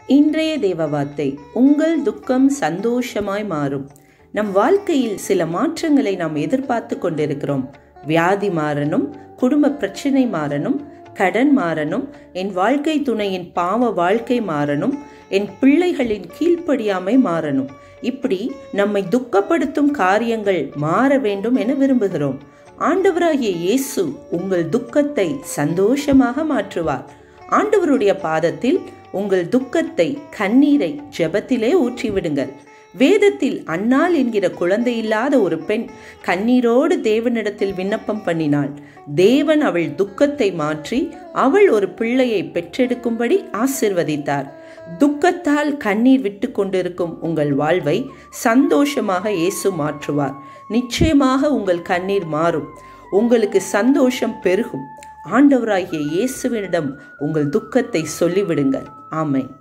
இன்றைய தேவ வார்த்தை உங்கள் துக்கம் சந்தோஷமாய் மாறும் நம் வாழ்க்கையில் சில மாற்றங்களை நாம் எதிர்பார்த்து கொண்டிருக்கிறோம் வியாதி மாறணும் குடும்ப பிரச்சனை மாறணும் கடன் மாறணும் என் வாழ்க்கை துணையின் பாவ வாழ்க்கை மாறணும் என் பிள்ளைகளின் கீழ்ப்படியாமை மாறணும் இப்படி நம்மை துக்கப்படுத்தும் காரியங்கள் மாற வேண்டும் என விரும்புகிறோம் ஆண்டவராகிய இயேசு உங்கள் துக்கத்தை சந்தோஷமாக மாற்றுவார் ஆண்டவருடைய பாதத்தில் உங்கள் துக்கத்தை கண்ணீரை ஜெபத்திலே ஊற்றிவிடுங்கள் வேதத்தில் அன்னாள் என்கிற குழந்தை இல்லாத ஒரு பெண் கண்ணீரோடு தேவனிடத்தில் விண்ணப்பம் பண்ணினாள் தேவன் அவள் துக்கத்தை மாற்றி அவள் ஒரு பிள்ளையை பெற்றெடுக்கும்படி ஆசிர்வதித்தார் துக்கத்தால் கண்ணீர் விட்டு கொண்டிருக்கும் உங்கள் வாழ்வை சந்தோஷமாக இயேசு மாற்றுவார் நிச்சயமாக உங்கள் கண்ணீர் மாறும் உங்களுக்கு சந்தோஷம் பெருகும் ஆண்டவராகிய இயேசுவினிடம் உங்கள் துக்கத்தை சொல்லிவிடுங்கள் ஆமை